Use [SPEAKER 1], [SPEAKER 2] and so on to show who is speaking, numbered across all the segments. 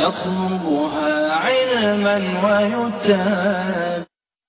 [SPEAKER 1] يطلبها علما ويتاب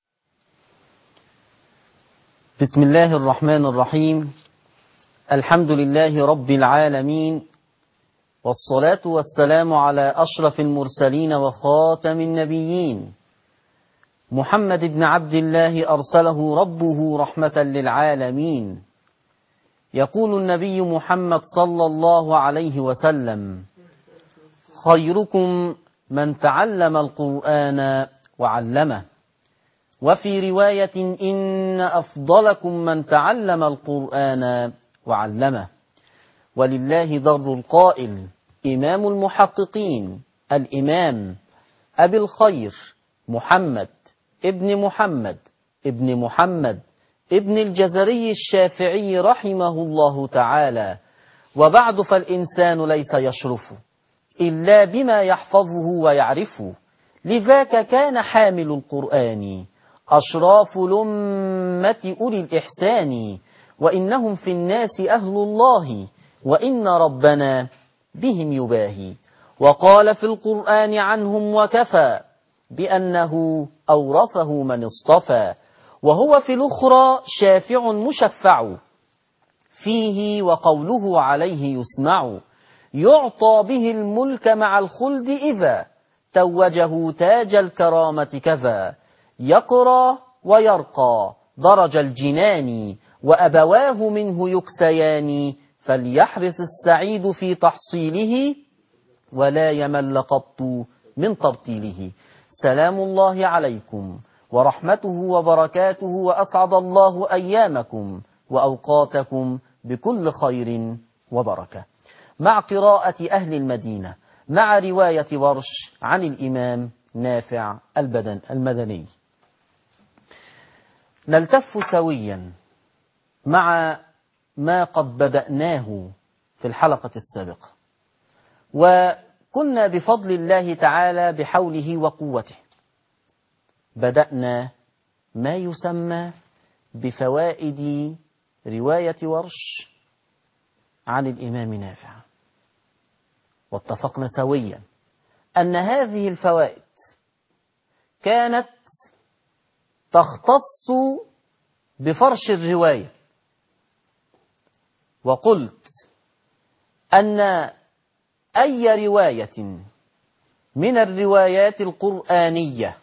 [SPEAKER 2] بسم الله الرحمن الرحيم الحمد لله رب العالمين والصلاة والسلام على أشرف المرسلين وخاتم النبيين محمد بن عبد الله أرسله ربه رحمة للعالمين يقول النبي محمد صلى الله عليه وسلم خيركم من تعلم القرآن وعلمه وفي رواية إن أفضلكم من تعلم القرآن وعلمه ولله ضر القائل إمام المحققين الإمام أبي الخير محمد ابن محمد ابن محمد ابن الجزري الشافعي رحمه الله تعالى وبعد فالإنسان ليس يشرف إلا بما يحفظه ويعرفه لذاك كان حامل القرآن أشراف الأمة أولي الإحسان وإنهم في الناس أهل الله وإن ربنا بهم يباهي وقال في القرآن عنهم وكفى بأنه أورثه من اصطفى وهو في الأخرى شافع مشفع فيه وقوله عليه يسمع يعطى به الملك مع الخلد إذا توجه تاج الكرامة كذا يقرى ويرقى درج الجنان وأبواه منه يكسيان فليحرص السعيد في تحصيله ولا يمل قط من ترتيله سلام الله عليكم ورحمته وبركاته وأسعد الله أيامكم وأوقاتكم بكل خير وبركة مع قراءة أهل المدينة مع رواية ورش عن الإمام نافع البدن المدني نلتف سويا مع ما قد بدأناه في الحلقة السابقة وكنا بفضل الله تعالى بحوله وقوته بدأنا ما يسمى بفوائد رواية ورش عن الإمام نافع واتفقنا سويا أن هذه الفوائد كانت تختص بفرش الرواية وقلت أن أي رواية من الروايات القرآنية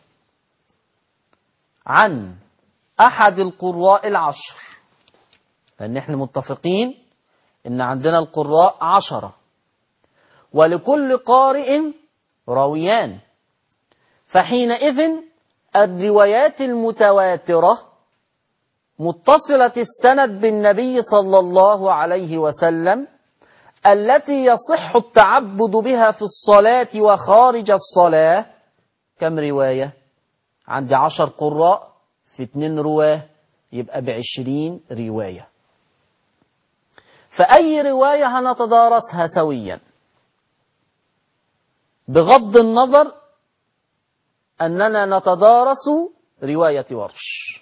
[SPEAKER 2] عن أحد القراء العشر لأن احنا متفقين إن عندنا القراء عشرة ولكل قارئ راويان فحينئذ الروايات المتواترة متصلة السند بالنبي صلى الله عليه وسلم التي يصح التعبد بها في الصلاة وخارج الصلاة كم رواية عندي عشر قراء في اتنين رواه يبقى بعشرين رواية فأي رواية هنتدارسها سويا بغض النظر أننا نتدارس رواية ورش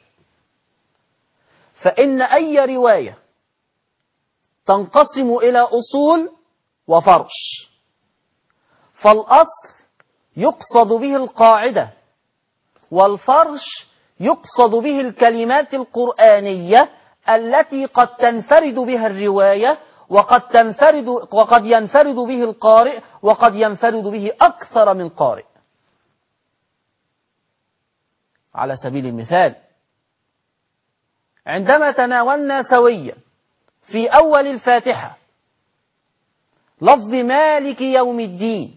[SPEAKER 2] فإن أي رواية تنقسم إلى أصول وفرش فالأصل يقصد به القاعدة والفرش يقصد به الكلمات القرآنية التي قد تنفرد بها الرواية وقد تنفرد وقد ينفرد به القارئ وقد ينفرد به أكثر من قارئ على سبيل المثال عندما تناولنا سويا في أول الفاتحة لفظ مالك يوم الدين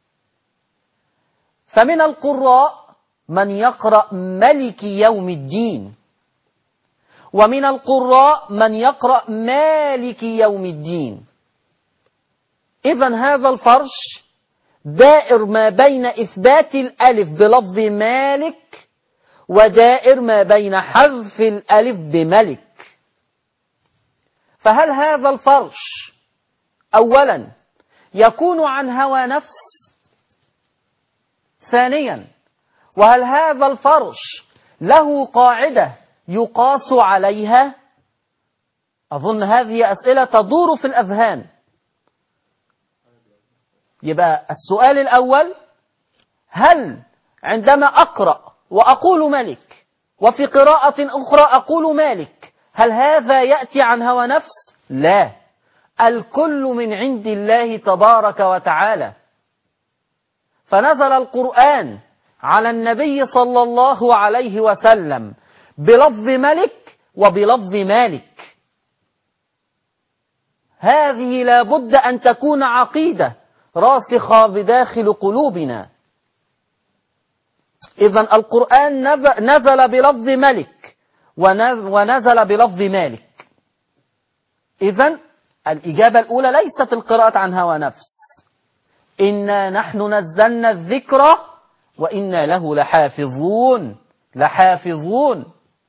[SPEAKER 2] فمن القراء من يقرأ ملك يوم الدين ومن القراء من يقرأ مالك يوم الدين إذا هذا الفرش دائر ما بين إثبات الألف بلفظ مالك ودائر ما بين حذف الألف بملك فهل هذا الفرش أولا يكون عن هوى نفس ثانيا وهل هذا الفرش له قاعدة يقاس عليها أظن هذه أسئلة تدور في الأذهان يبقى السؤال الأول هل عندما أقرأ وأقول ملك وفي قراءة أخرى أقول مالك هل هذا يأتي عن هوى نفس؟ لا الكل من عند الله تبارك وتعالى فنزل القرآن على النبي صلى الله عليه وسلم بلفظ ملك وبلفظ مالك هذه لابد أن تكون عقيدة راسخة بداخل قلوبنا إذا القرآن نزل بلفظ ملك ونزل بلفظ مالك إذا الإجابة الأولى ليست القراءة عن هوى نفس إنا نحن نزلنا الذكر وإنا له لحافظون لحافظون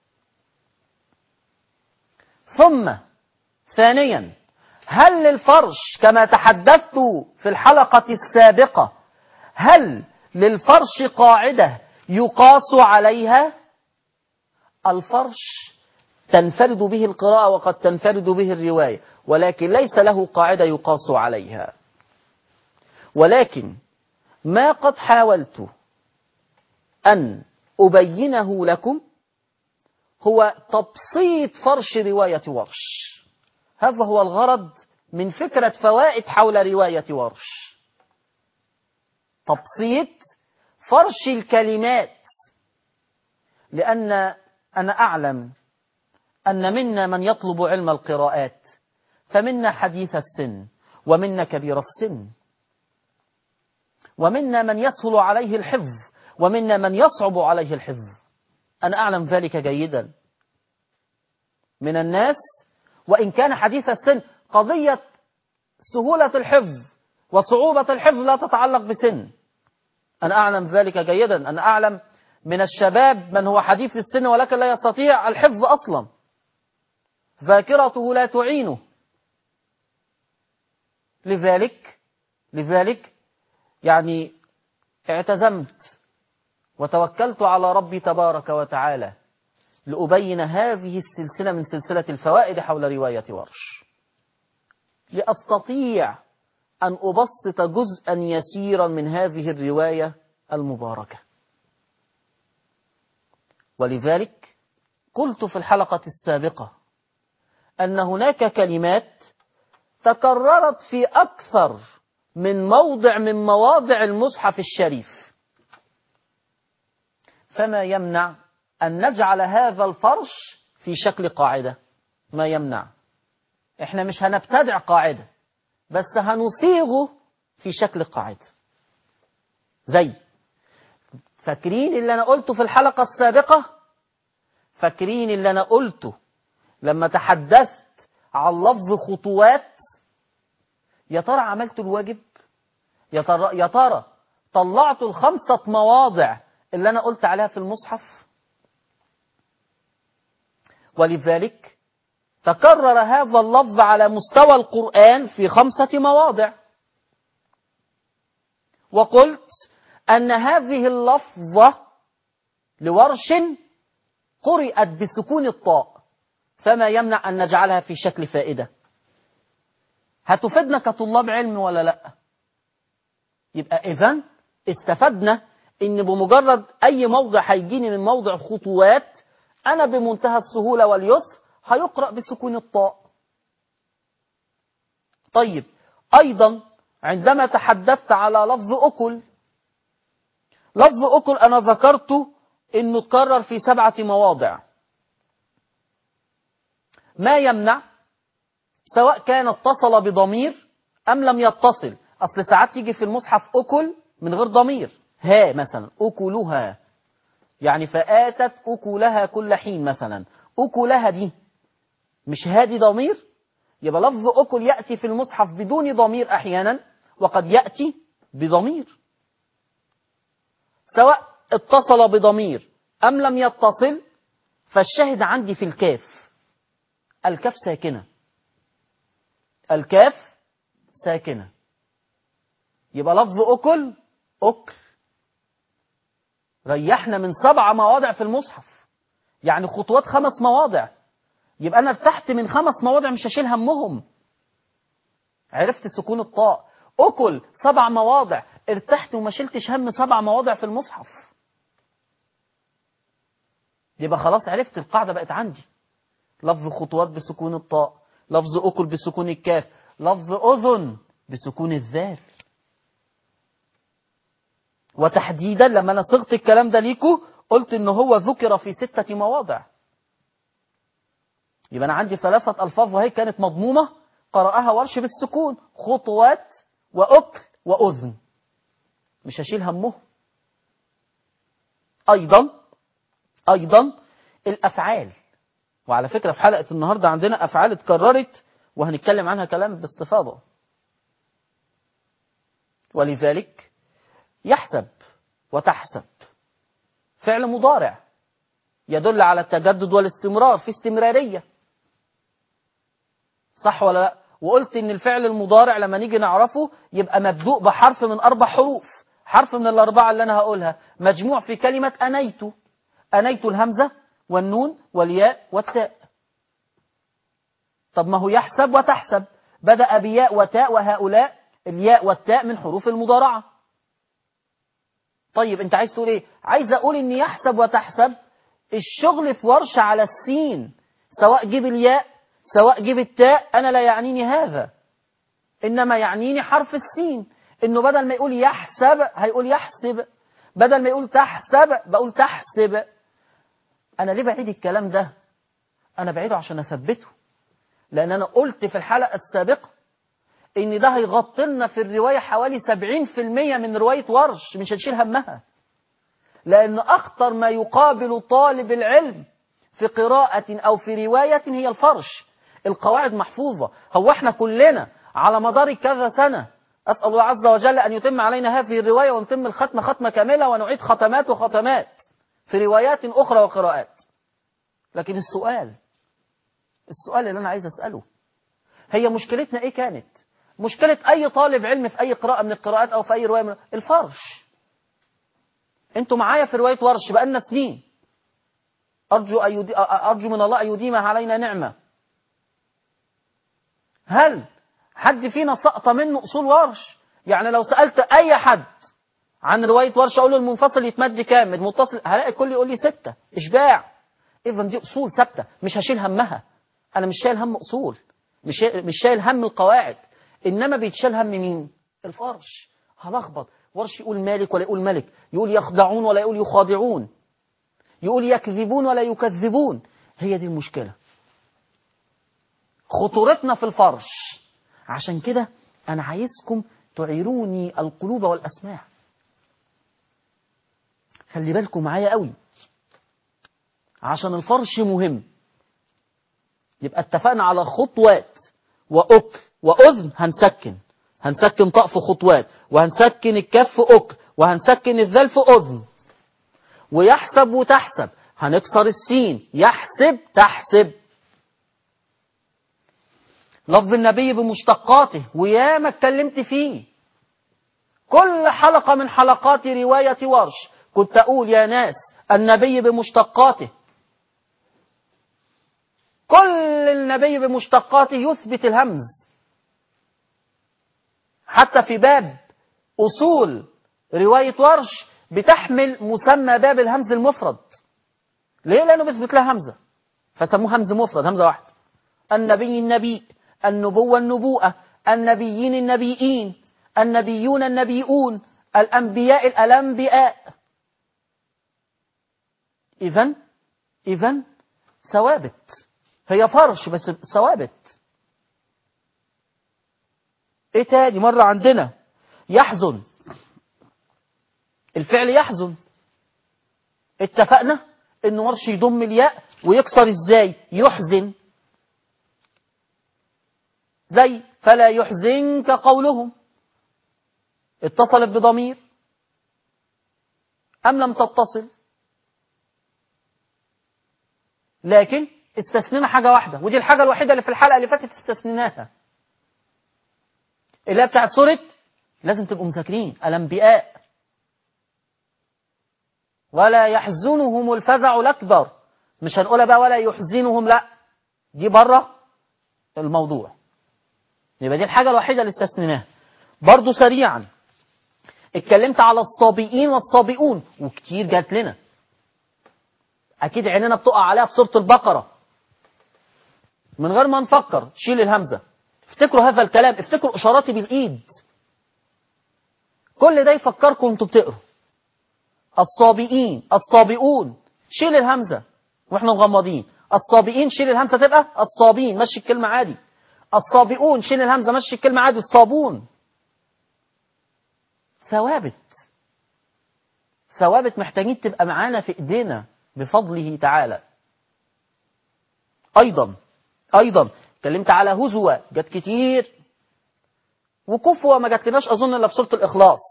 [SPEAKER 2] ثم ثانيا هل للفرش كما تحدثت في الحلقة السابقة هل للفرش قاعدة يقاس عليها الفرش تنفرد به القراءة وقد تنفرد به الرواية ولكن ليس له قاعدة يقاس عليها ولكن ما قد حاولت أن أبينه لكم هو تبسيط فرش رواية ورش هذا هو الغرض من فكرة فوائد حول رواية ورش تبسيط فرش الكلمات لأن أنا أعلم أن منا من يطلب علم القراءات فمنا حديث السن ومنا كبير السن ومنا من يسهل عليه الحفظ ومنا من يصعب عليه الحفظ أنا أعلم ذلك جيدا من الناس وإن كان حديث السن قضية سهولة الحفظ وصعوبة الحفظ لا تتعلق بسن أنا أعلم ذلك جيدا أنا أعلم من الشباب من هو حديث السن ولكن لا يستطيع الحفظ أصلا ذاكرته لا تعينه لذلك لذلك يعني اعتزمت وتوكلت على ربي تبارك وتعالى لأبين هذه السلسلة من سلسلة الفوائد حول رواية ورش لأستطيع أن أبسط جزءا يسيرا من هذه الرواية المباركة ولذلك قلت في الحلقة السابقة أن هناك كلمات تكررت في أكثر من موضع من مواضع المصحف الشريف فما يمنع أن نجعل هذا الفرش في شكل قاعدة ما يمنع احنا مش هنبتدع قاعدة بس هنصيغه في شكل قاعدة زي فاكرين اللي أنا قلته في الحلقة السابقة فاكرين اللي أنا قلته لما تحدثت عن لفظ خطوات يا ترى عملت الواجب يا ترى, يا ترى طلعت الخمسة مواضع اللي أنا قلت عليها في المصحف ولذلك تكرر هذا اللفظ على مستوى القرآن في خمسة مواضع وقلت أن هذه اللفظة لورش قرئت بسكون الطاء فما يمنع أن نجعلها في شكل فائدة هتفيدنا كطلاب علم ولا لا يبقى إذن استفدنا إن بمجرد أي موضع هيجيني من موضع خطوات أنا بمنتهى السهولة واليسر هيقرأ بسكون الطاء طيب أيضا عندما تحدثت على لفظ أكل لفظ أكل أنا ذكرته إنه اتكرر في سبعة مواضع ما يمنع سواء كان اتصل بضمير أم لم يتصل أصل ساعات يجي في المصحف أكل من غير ضمير ها مثلا أكلها يعني فآتت أكلها كل حين مثلا أكلها دي مش هادي ضمير يبقى لفظ أكل يأتي في المصحف بدون ضمير أحيانا وقد يأتي بضمير سواء اتصل بضمير أم لم يتصل فالشاهد عندي في الكاف الكاف ساكنة الكاف ساكنة يبقى لفظ أكل أكل ريحنا من سبع مواضع في المصحف يعني خطوات خمس مواضع يبقى أنا ارتحت من خمس مواضع مش هشيل همهم عرفت سكون الطاء أكل سبع مواضع ارتحت وما شلتش هم سبع مواضع في المصحف يبقى خلاص عرفت القاعدة بقت عندي لفظ خطوات بسكون الطاء لفظ أكل بسكون الكاف لفظ أذن بسكون الذال وتحديدا لما أنا صغت الكلام ده ليكو قلت إن هو ذكر في ستة مواضع يبقى أنا عندي ثلاثة ألفاظ وهي كانت مضمومة قرأها ورش بالسكون خطوات وأكل وأذن مش هشيل همه أيضا أيضا الأفعال وعلى فكرة في حلقة النهاردة عندنا أفعال اتكررت وهنتكلم عنها كلام باستفاضة ولذلك يحسب وتحسب فعل مضارع يدل على التجدد والاستمرار في استمرارية صح ولا لا وقلت ان الفعل المضارع لما نيجي نعرفه يبقى مبدوء بحرف من اربع حروف حرف من الاربعه اللي انا هقولها مجموع في كلمه انيت انيت الهمزه والنون والياء والتاء طب ما هو يحسب وتحسب بدا بياء وتاء وهؤلاء الياء والتاء من حروف المضارعه طيب انت عايز تقول ايه عايز اقول ان يحسب وتحسب الشغل في ورش على السين سواء جيب الياء سواء جيب التاء أنا لا يعنيني هذا إنما يعنيني حرف السين إنه بدل ما يقول يحسب هيقول يحسب بدل ما يقول تحسب بقول تحسب أنا ليه بعيد الكلام ده أنا بعيده عشان أثبته لأن أنا قلت في الحلقة السابقة إن ده هيغطي لنا في الرواية حوالي 70% من رواية ورش مش هنشيل همها لأن أخطر ما يقابل طالب العلم في قراءة أو في رواية هي الفرش القواعد محفوظة هو احنا كلنا على مدار كذا سنة أسأل الله عز وجل أن يتم علينا هذه الرواية ونتم الختمة ختمة كاملة ونعيد ختمات وختمات في روايات أخرى وقراءات لكن السؤال السؤال اللي أنا عايز أسأله هي مشكلتنا إيه كانت مشكلة أي طالب علم في أي قراءة من القراءات أو في أي رواية من الفرش انتوا معايا في رواية ورش بقالنا سنين أرجو, أن يدي... أرجو من الله أن يديمها علينا نعمة هل حد فينا سقط منه أصول ورش يعني لو سألت أي حد عن رواية ورش أقول له المنفصل يتمد كام المتصل هلاقي الكل يقول لي ستة إشباع إذا دي أصول ثابتة مش هشيل همها أنا مش شايل هم أصول مش مش شايل هم القواعد إنما بيتشال هم مين الفرش هلخبط ورش يقول مالك ولا يقول ملك يقول يخدعون ولا يقول يخادعون يقول يكذبون ولا يكذبون هي دي المشكلة خطورتنا في الفرش عشان كده أنا عايزكم تعيروني القلوب والأسماع خلي بالكم معايا قوي عشان الفرش مهم يبقى اتفقنا على خطوات وأك وأذن هنسكن هنسكن طاء في خطوات وهنسكن الكف في أك وهنسكن الذال في أذن ويحسب وتحسب هنكسر السين يحسب تحسب لفظ النبي بمشتقاته وياما اتكلمت فيه كل حلقة من حلقات رواية ورش كنت أقول يا ناس النبي بمشتقاته كل النبي بمشتقاته يثبت الهمز حتى في باب أصول رواية ورش بتحمل مسمى باب الهمز المفرد ليه لأنه بيثبت لها همزة فسموه همز مفرد همزة واحدة النبي النبي النبوة النبوءة النبيين النبيين النبيون النبيون الأنبياء الأنبياء إذا إذا ثوابت هي فرش بس ثوابت ايه تاني مرة عندنا يحزن الفعل يحزن اتفقنا ان ورش يضم الياء ويكسر ازاي يحزن زي فلا يحزنك قولهم اتصلت بضمير ام لم تتصل لكن استثنينا حاجة واحدة ودي الحاجة الوحيدة اللي في الحلقة اللي فاتت استثنيناها اللي هي بتاعت سورة لازم تبقوا مذاكرين الأنبياء ولا يحزنهم الفزع الأكبر مش هنقولها بقى ولا يحزنهم لا دي بره الموضوع يبقى دي الحاجة الوحيدة اللي استثنيناها برضو سريعا اتكلمت على الصابئين والصابئون وكتير جات لنا اكيد عيننا بتقع عليها في سوره البقره من غير ما نفكر شيل الهمزه افتكروا هذا الكلام افتكروا اشاراتي بالايد كل ده يفكركم انتوا بتقروا الصابئين الصابئون شيل الهمزه واحنا مغمضين الصابئين شيل الهمزه تبقى الصابين مشي الكلمه عادي الصابئون شيل الهمزه مشي الكلمه عادي الصابون ثوابت ثوابت محتاجين تبقى معانا في ايدينا بفضله تعالى ايضا ايضا اتكلمت على هزوة جت كتير وكفوة ما جاتلناش اظن الا في سوره الاخلاص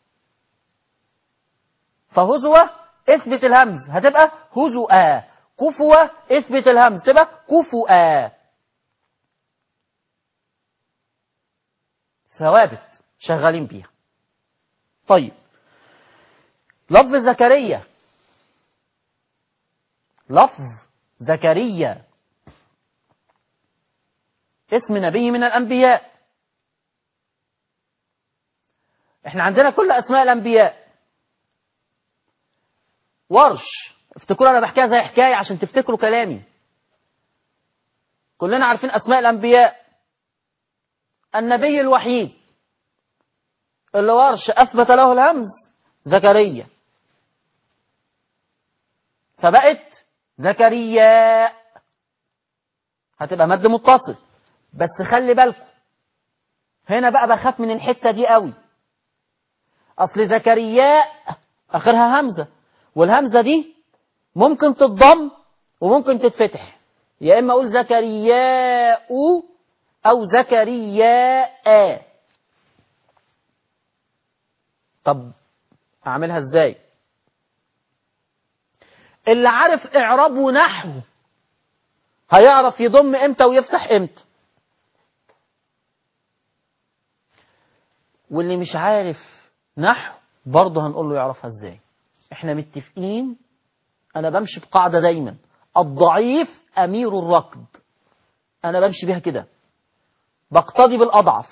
[SPEAKER 2] فهزوة اثبت الهمز هتبقى هزوءا كفوة اثبت الهمز تبقى كفؤا ثوابت شغالين بيها طيب لفظ زكريا لفظ زكريا اسم نبي من الأنبياء احنا عندنا كل أسماء الأنبياء ورش افتكروا أنا بحكيها زي حكاية عشان تفتكروا كلامي كلنا عارفين أسماء الأنبياء النبي الوحيد اللي ورش أثبت له الهمز زكريا فبقت زكريا هتبقى مد متصل بس خلي بالكم هنا بقى بخاف من الحتة دي قوي أصل زكرياء آخرها همزة والهمزة دي ممكن تتضم وممكن تتفتح يا إما أقول زكرياء أو زكرياء طب أعملها إزاي اللي عارف إعراب ونحو هيعرف يضم إمتى ويفتح إمتى واللي مش عارف نحو برضه هنقول له يعرفها ازاي احنا متفقين انا بمشي بقاعدة دايما الضعيف امير الركب انا بمشي بيها كده بقتضي بالاضعف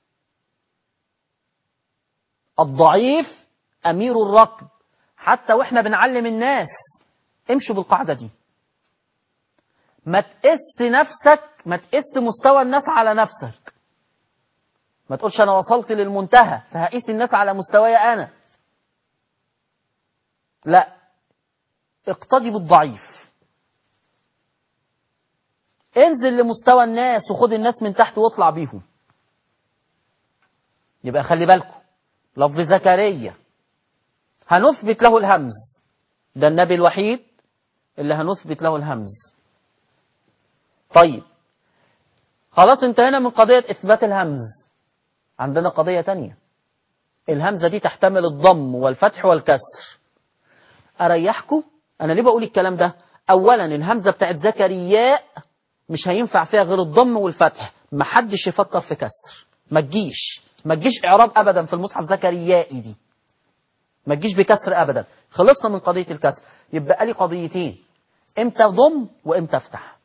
[SPEAKER 2] الضعيف امير الركب حتى واحنا بنعلم الناس امشوا بالقاعدة دي ما تقس نفسك ما تقس مستوى الناس على نفسك ما تقولش انا وصلت للمنتهى فهقيس الناس على مستواي انا لا اقتدي بالضعيف انزل لمستوى الناس وخد الناس من تحت واطلع بيهم يبقى خلي بالكم لفظ زكريا هنثبت له الهمز ده النبي الوحيد اللي هنثبت له الهمز طيب خلاص انتهينا من قضية إثبات الهمز عندنا قضية تانية الهمزة دي تحتمل الضم والفتح والكسر أريحكم أنا ليه بقول الكلام ده أولا الهمزة بتاعت زكرياء مش هينفع فيها غير الضم والفتح محدش يفكر في كسر ما تجيش ما تجيش إعراب أبدا في المصحف زكريائي دي ما تجيش بكسر أبدا خلصنا من قضية الكسر يبقى لي قضيتين امتى ضم وامتى افتح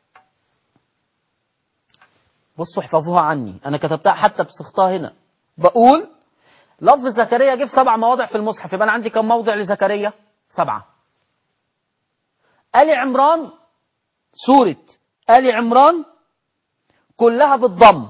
[SPEAKER 2] بصوا احفظوها عني انا كتبتها حتى بصختها هنا بقول لفظ زكريا جه في سبع مواضع في المصحف يبقى انا عندي كم موضع لزكريا سبعة آل عمران سورة آل عمران كلها بالضم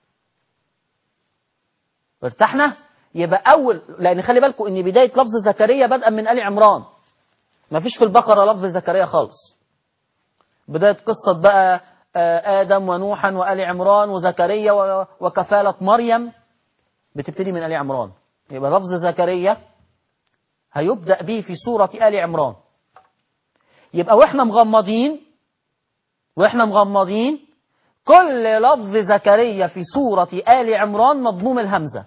[SPEAKER 2] ارتحنا يبقى أول لأن خلي بالكم إن بداية لفظ زكريا بدءا من آل عمران ما فيش في البقرة لفظ زكريا خالص بداية قصة بقى آدم ونوحا وآل عمران وزكريا وكفالة مريم بتبتدي من آل عمران يبقى لفظ زكريا هيبدأ به في سورة آل عمران يبقى واحنا مغمضين واحنا مغمضين كل لفظ زكريا في سورة آل عمران مضموم الهمزة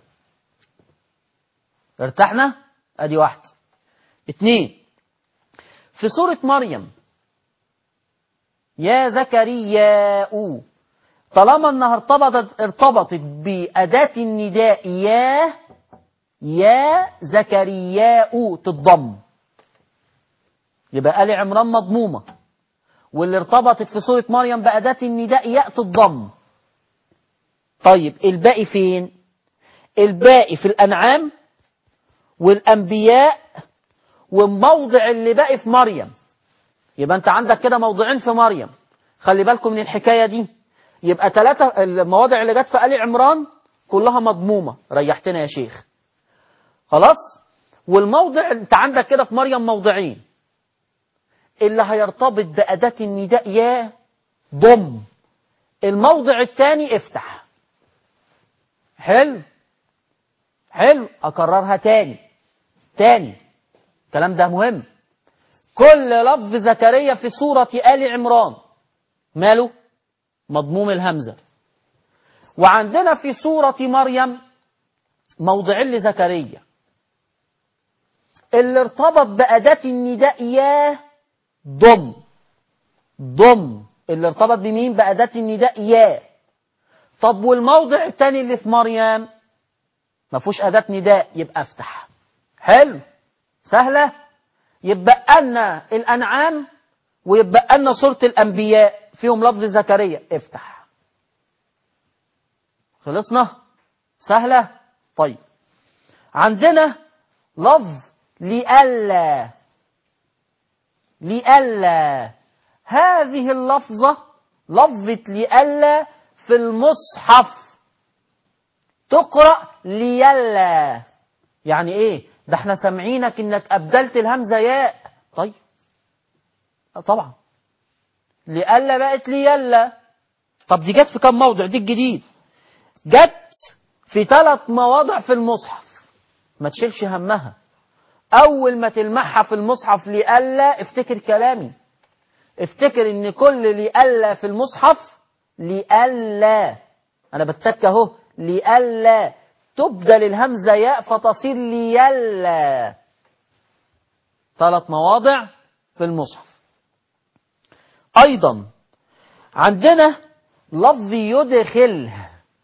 [SPEAKER 2] ارتحنا ادي واحد اتنين في سورة مريم يا زكرياء طالما انها ارتبطت ارتبطت بأداة النداء يا يا زكرياء تتضم يبقى آل عمران مضمومة واللي ارتبطت في سورة مريم بأداة النداء ياء تتضم طيب الباقي فين الباقي في الأنعام والأنبياء والموضع اللي باقي في مريم يبقى أنت عندك كده موضعين في مريم خلي بالكم من الحكاية دي يبقى ثلاثة المواضع اللي جت في آل عمران كلها مضمومة ريحتنا يا شيخ خلاص والموضع انت عندك كده في مريم موضعين اللي هيرتبط بأداة النداء يا ضم الموضع الثاني افتح حلو حلو اكررها تاني تاني الكلام ده مهم كل لفظ زكريا في سورة آل عمران ماله مضموم الهمزة وعندنا في سورة مريم موضعين لزكريا اللي ارتبط بأداة النداء يا ضم ضم اللي ارتبط بمين بأداة النداء يا طب والموضع الثاني اللي في مريم ما فيهوش أداة نداء يبقى افتح حلو سهلة يبقى لنا الأنعام ويبقى لنا سورة الأنبياء فيهم لفظ زكريا افتح خلصنا سهلة طيب عندنا لفظ لئلا لئلا هذه اللفظة لفظة لئلا في المصحف تقرأ ليلا يعني ايه ده احنا سامعينك انك ابدلت الهمزة ياء طيب طبعا لئلا بقت ليلا طب دي جت في كم موضع دي الجديد جت في ثلاث مواضع في المصحف ما تشيلش همها اول ما تلمحها في المصحف لئلا افتكر كلامي افتكر ان كل لئلا في المصحف لئلا انا بتك اهو لئلا تبدل الهمزه ياء فتصير ليلا ثلاث مواضع في المصحف ايضا عندنا لفظ يدخل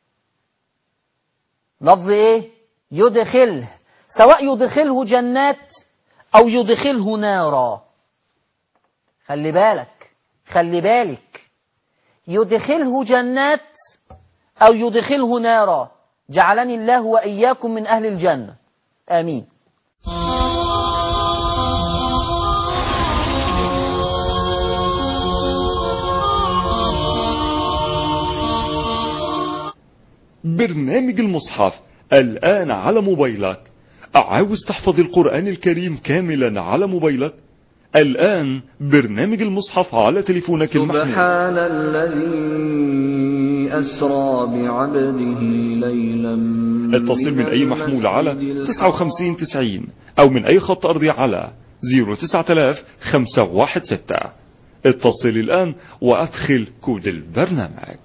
[SPEAKER 2] لفظ ايه يدخل سواء يدخله جنات او يدخله نارا خلي بالك خلي بالك يدخله جنات او يدخله نارا جعلني الله واياكم من اهل الجنه امين
[SPEAKER 3] برنامج المصحف الآن على موبايلك عاوز تحفظ القرآن الكريم كاملا على موبايلك الآن برنامج المصحف على تليفونك المحمول
[SPEAKER 4] سبحان الذي أسرى بعبده ليلا
[SPEAKER 3] اتصل من أي محمول على 5990 أو من أي خط أرضي على 0900516 اتصل الآن وأدخل كود البرنامج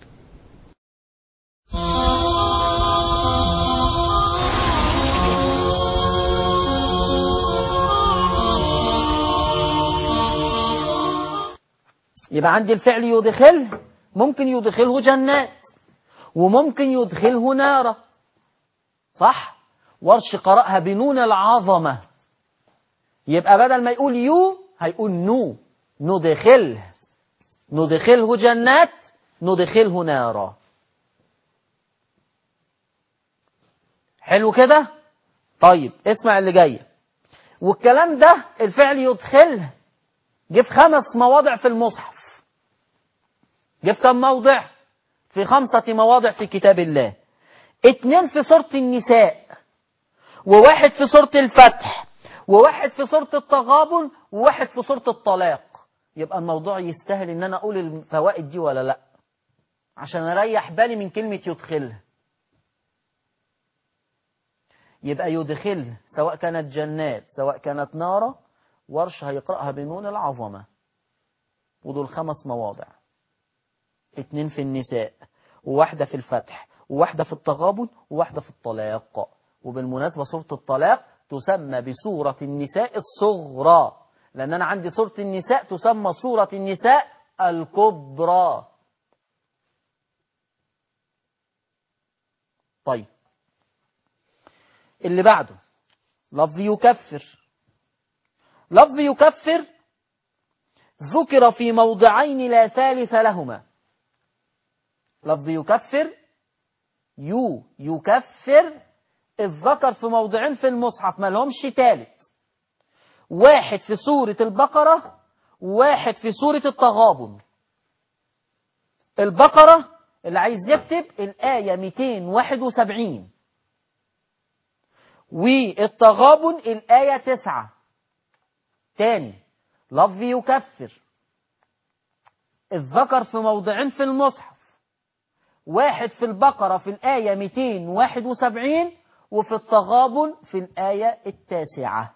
[SPEAKER 2] يبقى عندي الفعل يدخله ممكن يدخله جنات وممكن يدخله نارا صح ورش قرأها بنون العظمة يبقى بدل ما يقول يو هيقول نو ندخله ندخله جنات ندخله نارا حلو كده طيب اسمع اللي جاي والكلام ده الفعل يدخله جه في خمس مواضع في المصحف جه في كم موضع في خمسة مواضع في كتاب الله اتنين في سورة النساء وواحد في سورة الفتح وواحد في سورة التغابن وواحد في سورة الطلاق يبقى الموضوع يستاهل ان انا اقول الفوائد دي ولا لا عشان اريح بالي من كلمة يدخلها يبقى يدخل سواء كانت جنات سواء كانت نارا ورش هيقرأها بنون العظمة ودول خمس مواضع اتنين في النساء وواحدة في الفتح وواحدة في التغابن وواحدة في الطلاق وبالمناسبة سورة الطلاق تسمى بسورة النساء الصغرى لأن أنا عندي سورة النساء تسمى سورة النساء الكبرى طيب اللي بعده لفظ يكفر لفظ يكفر ذكر في موضعين لا ثالث لهما لفظ يكفر يو يكفر الذكر في موضعين في المصحف ما لهمش تالت واحد في سورة البقرة وواحد في سورة التغابن البقرة اللي عايز يكتب الآية 271 والتغابن الآية 9 تاني لفظ يكفر الذكر في موضعين في المصحف واحد في البقرة في الآية 271 وفي التغابن في الآية التاسعة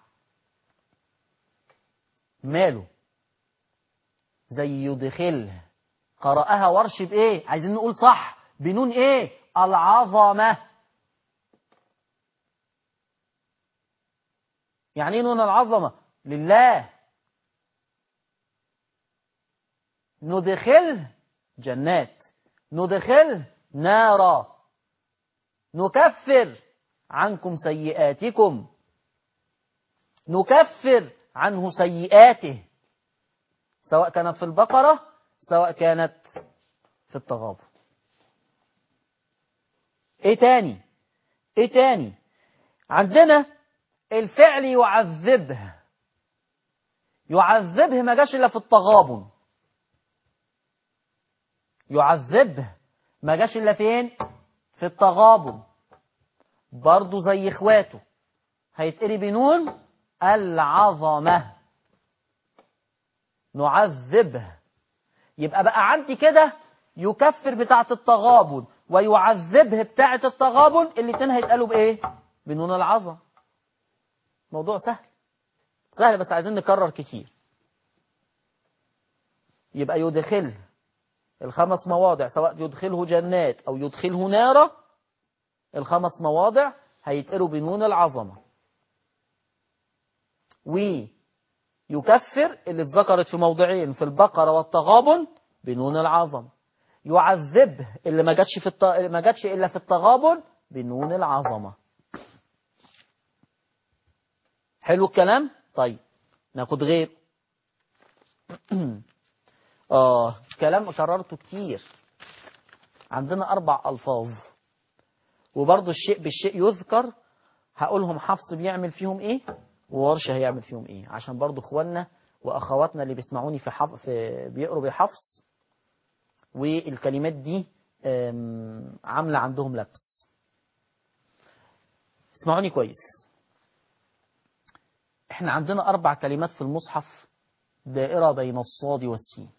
[SPEAKER 2] ماله زي يدخله قرأها ورش بإيه عايزين نقول صح بنون إيه العظمة يعني ايه نون العظمة لله ندخله جنات ندخله نارا نكفر عنكم سيئاتكم نكفر عنه سيئاته سواء كانت في البقرة سواء كانت في التغابن ايه تاني ايه تاني عندنا الفعل يعذبه يعذبه ما جاش الا في التغابن يعذبه ما جاش الا فين في التغابن برضه زي اخواته هيتقري بنون العظمه نعذبه يبقى بقى عندي كده يكفر بتاعة التغابن ويعذبه بتاعة التغابن الاتنين هيتقالوا بايه بنون العظم موضوع سهل سهل بس عايزين نكرر كتير يبقى يدخله الخمس مواضع سواء يدخله جنات او يدخله نارا الخمس مواضع هيتقروا بنون العظمه ويكفر اللي اتذكرت في موضعين في البقره والتغابن بنون العظمه يعذبه اللي ما جاتش في الت... ما جاتش الا في التغابن بنون العظمه حلو الكلام طيب ناخد غير اه كلام كررته كتير عندنا اربع الفاظ وبرضه الشيء بالشيء يذكر هقولهم حفص بيعمل فيهم ايه وورشه هيعمل فيهم ايه عشان برضه اخواننا واخواتنا اللي بيسمعوني في, حف... في بيقروا بحفص والكلمات دي آم، عامله عندهم لبس اسمعوني كويس احنا عندنا اربع كلمات في المصحف دائره بين الصاد والسين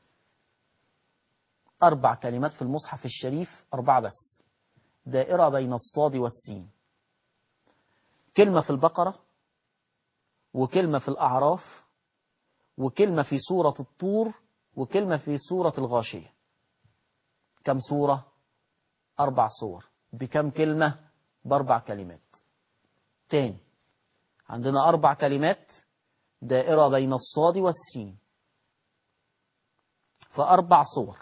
[SPEAKER 2] اربع كلمات في المصحف الشريف اربعه بس دائره بين الصاد والسين كلمه في البقره وكلمه في الاعراف وكلمه في سوره الطور وكلمه في سوره الغاشيه كم سوره اربع صور بكم كلمه باربع كلمات تاني عندنا أربع كلمات دائرة بين الصاد والسين فأربع صور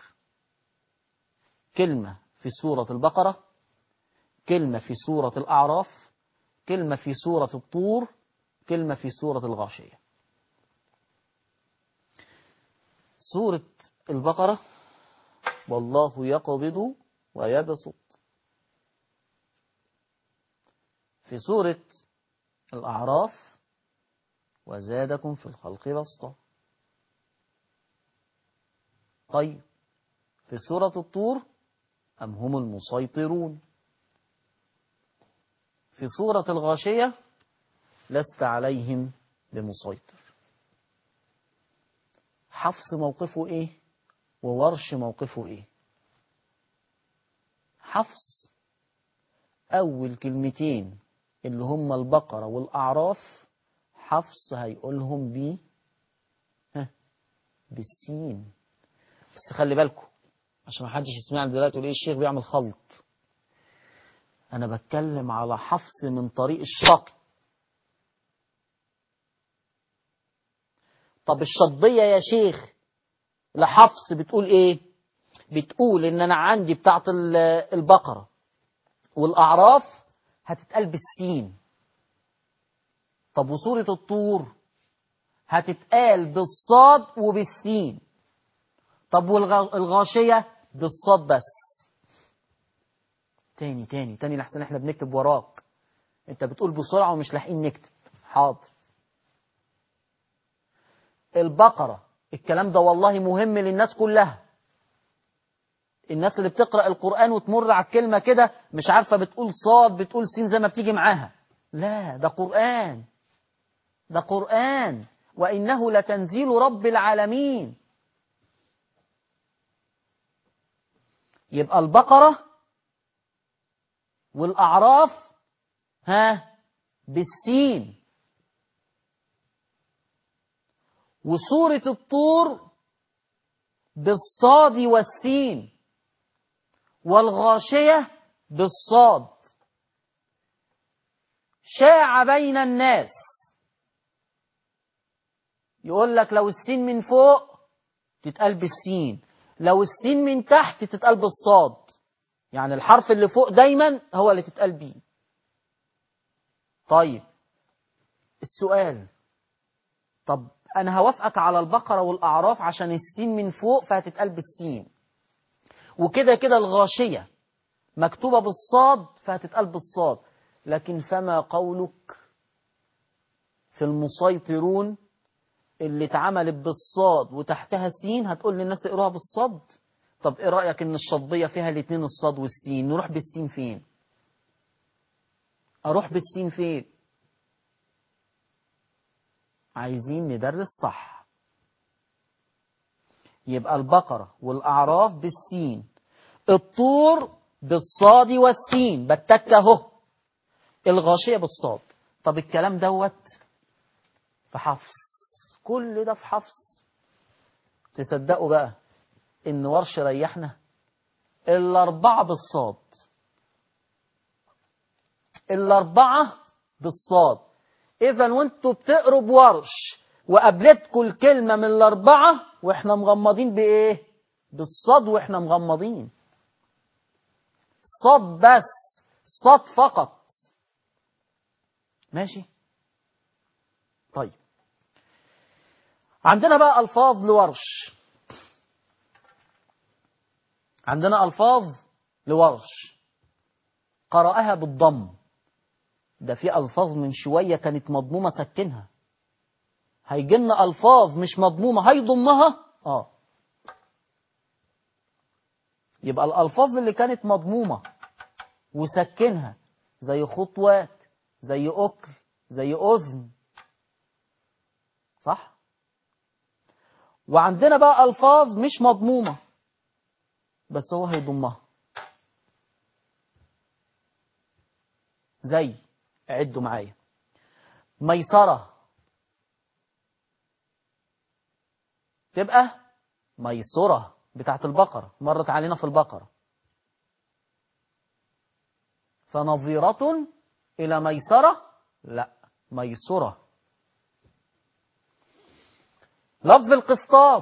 [SPEAKER 2] كلمة في سورة البقرة كلمة في سورة الأعراف كلمة في سورة الطور كلمة في سورة الغاشية سورة البقرة والله يقبض ويبسط في سورة الأعراف وزادكم في الخلق بسطة طيب في سورة الطور أم هم المسيطرون في سورة الغاشية لست عليهم بمسيطر حفص موقفه إيه وورش موقفه إيه حفص أول كلمتين اللي هم البقرة والأعراف حفص هيقولهم ب ها بالسين بس خلي بالكم عشان ما حدش يسمعني دلوقتي يقول ايه الشيخ بيعمل خلط انا بتكلم على حفص من طريق الشق طب الشطبية يا شيخ لحفص بتقول ايه بتقول ان انا عندي بتاعت البقرة والاعراف هتتقال بالسين طب وسورة الطور هتتقال بالصاد وبالسين طب والغاشية بالصاد بس تاني تاني تاني لحسن احنا بنكتب وراك انت بتقول بسرعة ومش لاحقين نكتب حاضر البقرة الكلام ده والله مهم للناس كلها الناس اللي بتقرأ القرآن وتمر على الكلمة كده مش عارفة بتقول صاد بتقول سين زي ما بتيجي معاها لا ده قرآن ده قرآن وإنه لتنزيل رب العالمين يبقى البقرة والأعراف ها بالسين وسورة الطور بالصاد والسين والغاشية بالصاد شاع بين الناس يقول لك لو السين من فوق تتقال بالسين لو السين من تحت تتقال بالصاد يعني الحرف اللي فوق دايما هو اللي تتقال بيه طيب السؤال طب انا هوافقك على البقرة والاعراف عشان السين من فوق فهتتقال بالسين وكده كده الغاشية مكتوبة بالصاد فهتتقال بالصاد لكن فما قولك في المسيطرون اللي اتعملت بالصاد وتحتها سين هتقول للناس اقروها بالصاد طب ايه رأيك ان الشطبية فيها الاتنين الصاد والسين نروح بالسين فين اروح بالسين فين عايزين ندرس صح يبقى البقرة والأعراف بالسين الطور بالصاد والسين بتك اهو الغاشية بالصاد طب الكلام دوت في حفص كل ده في حفص تصدقوا بقى ان ورش ريحنا الاربعة بالصاد الاربعة بالصاد اذا وانتوا بتقروا بورش وقابلتكم الكلمة من الاربعة واحنا مغمضين بايه بالصاد واحنا مغمضين صاد بس صاد فقط ماشي طيب عندنا بقى الفاظ لورش عندنا الفاظ لورش قرأها بالضم ده في الفاظ من شوية كانت مضمومة سكنها هيجي لنا الفاظ مش مضمومة هيضمها اه يبقى الالفاظ اللي كانت مضمومة وسكنها زي خطوات زي أكل زي أذن صح وعندنا بقى ألفاظ مش مضمومة بس هو هيضمها زي عدوا معايا ميسرة تبقى ميسرة بتاعت البقرة مرت علينا في البقرة فنظيرة إلى ميسرة لا ميسرة لفظ القسطاس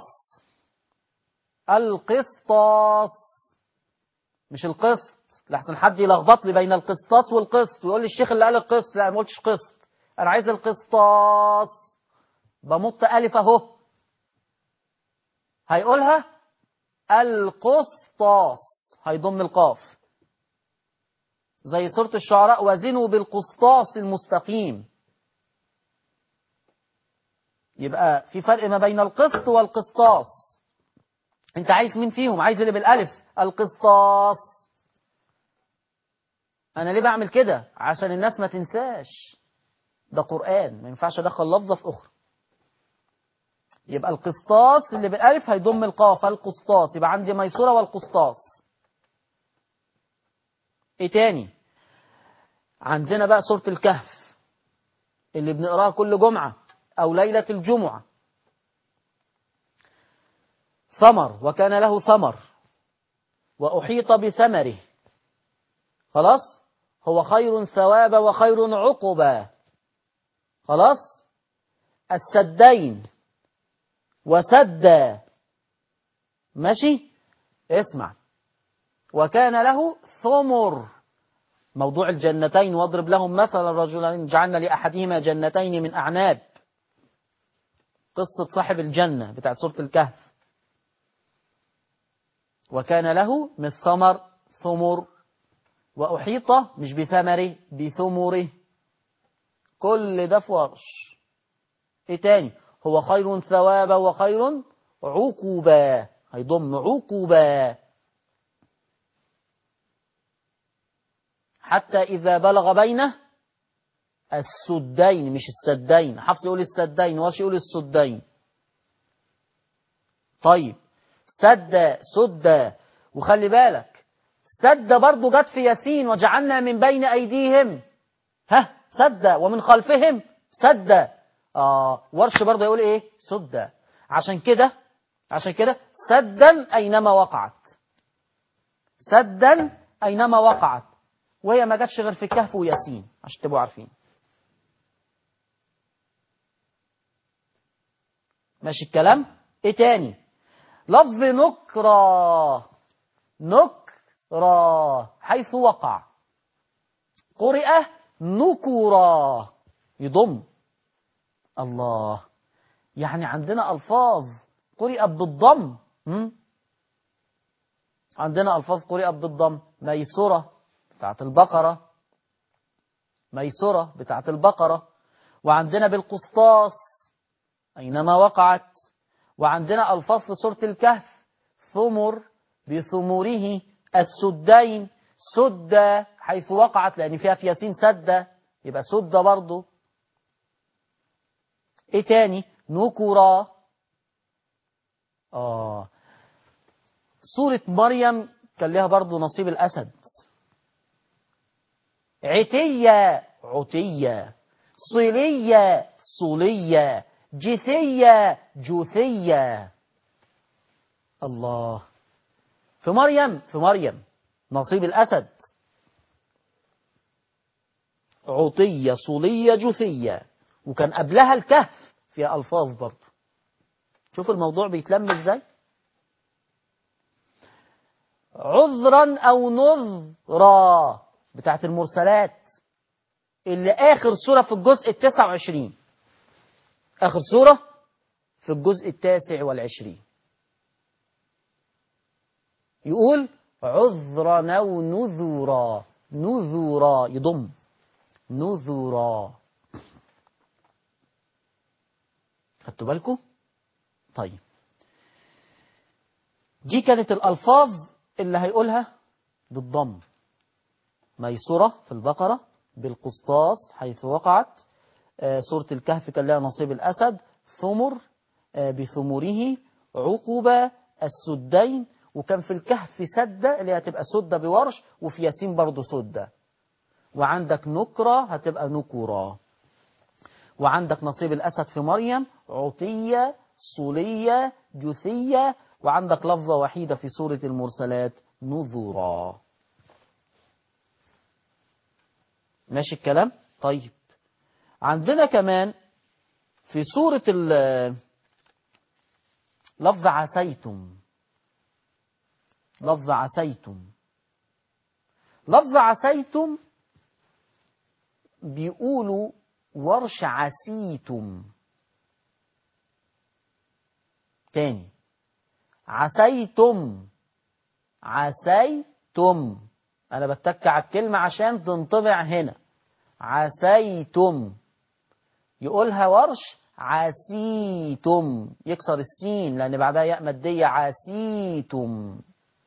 [SPEAKER 2] القسطاس مش القسط لحسن حد يلخبط لي بين القسطاس والقسط ويقول لي الشيخ اللي قال القسط لا ما قلتش قسط انا عايز القسطاس بمط الف اهو هيقولها القسطاس هيضم القاف زي سورة الشعراء وزنوا بالقسطاس المستقيم يبقى في فرق ما بين القسط والقسطاس انت عايز مين فيهم عايز اللي بالالف القسطاس انا ليه بعمل كده عشان الناس ما تنساش ده قرآن ما ينفعش ادخل لفظة في اخرى يبقى القسطاس اللي بالالف هيضم القاف القسطاس يبقى عندي ميسورة والقسطاس ايه تاني عندنا بقى سورة الكهف اللي بنقراها كل جمعة او ليلة الجمعة ثمر وكان له ثمر وأحيط بثمره خلاص هو خير ثوابا وخير عقبا خلاص السدين وسدا ماشي اسمع وكان له ثمر موضوع الجنتين واضرب لهم مثلا رجلين جعلنا لأحدهما جنتين من أعناب قصة صاحب الجنة بتاعت سورة الكهف وكان له من ثمر ثمر وأحيط مش بثمره بثمره كل ده في ورش ايه تاني هو خير ثوابا وخير عقوبا هيضم عقوبا حتى إذا بلغ بينه السدين مش السدين حفص يقول السدين ورش يقول السدين طيب سد سد وخلي بالك سد برضو جت في ياسين وجعلنا من بين أيديهم ها سد ومن خلفهم سد آه ورش برضو يقول ايه سد عشان كده عشان كده سدا أينما وقعت سدا أينما وقعت وهي ما جاتش غير في الكهف وياسين عشان تبقوا عارفين ماشي الكلام ايه تاني لفظ نكرة نكرة حيث وقع قرئ نكرا يضم الله يعني عندنا ألفاظ قرئت بالضم م? عندنا ألفاظ قرئت بالضم ميسرة بتاعت البقرة ميسرة بتاعت البقرة وعندنا بالقسطاس أينما وقعت وعندنا ألفاظ في سورة الكهف ثمر بثمره السدين سد حيث وقعت لأن فيها في ياسين سد يبقى سد برضه ايه تاني نكرا اه سورة مريم كان لها برضه نصيب الأسد عتية عتية صلية صلية جثية جثية الله في مريم في مريم نصيب الأسد عطية صلية جثية وكان قبلها الكهف فيها ألفاظ برضه شوف الموضوع بيتلم ازاي عذرا أو نذرا بتاعت المرسلات اللي آخر سورة في الجزء التسع وعشرين آخر سورة في الجزء التاسع والعشرين يقول عذرا أو نذرا نذرا يضم نذرا خدتوا بالكم طيب دي كانت الألفاظ اللي هيقولها بالضم ميسرة في البقرة بالقسطاس حيث وقعت آه، سورة الكهف كان لها نصيب الأسد ثمر آه، بثمره عقبة السدين وكان في الكهف سدة اللي هتبقى سدة بورش وفي ياسين برضه سدة وعندك نكرة هتبقى نكرة وعندك نصيب الأسد في مريم عطية صلية جثية وعندك لفظة وحيدة في سورة المرسلات نذرا ماشي الكلام طيب عندنا كمان في سورة ال- لفظ عسيتم لفظ عسيتم لفظ عسيتم بيقولوا ورش عسيتم تاني عسيتم عسيتم انا بتك على الكلمة عشان تنطبع هنا عسيتم يقولها ورش عسيتم يكسر السين لان بعدها ياء مادية عسيتم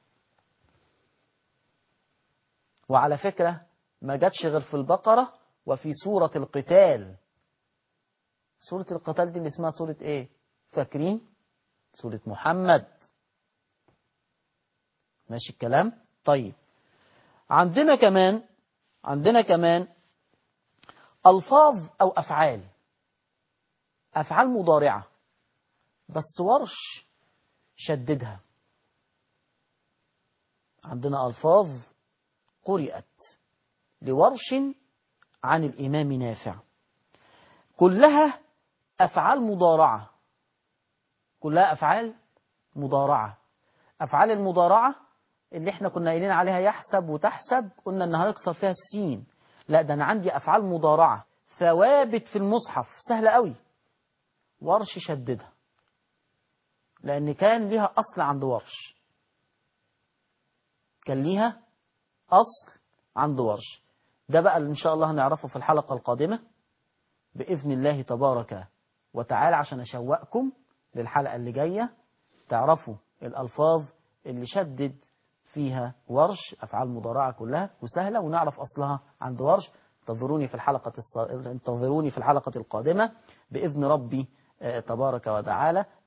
[SPEAKER 2] وعلى فكرة ما جاتش غير في البقرة وفي سورة القتال سورة القتال دي اللي اسمها سورة ايه فاكرين سورة محمد ماشي الكلام طيب عندنا كمان عندنا كمان ألفاظ أو أفعال أفعال مضارعة بس ورش شددها عندنا ألفاظ قرئت لورش عن الإمام نافع كلها أفعال مضارعة كلها أفعال مضارعة أفعال المضارعة اللي احنا كنا قايلين عليها يحسب وتحسب قلنا انها هنكسر فيها السين لا ده انا عندي افعال مضارعة ثوابت في المصحف سهلة قوي ورش شددها لان كان ليها اصل عند ورش كان ليها اصل عند ورش ده بقى اللي ان شاء الله هنعرفه في الحلقة القادمة بإذن الله تبارك وتعالى عشان أشوقكم للحلقة اللي جاية تعرفوا الألفاظ اللي شدد فيها ورش أفعال مضارعة كلها وسهلة ونعرف أصلها عند ورش انتظروني في الحلقة الص... انتظروني في الحلقة القادمة بإذن ربي آه، تبارك وتعالى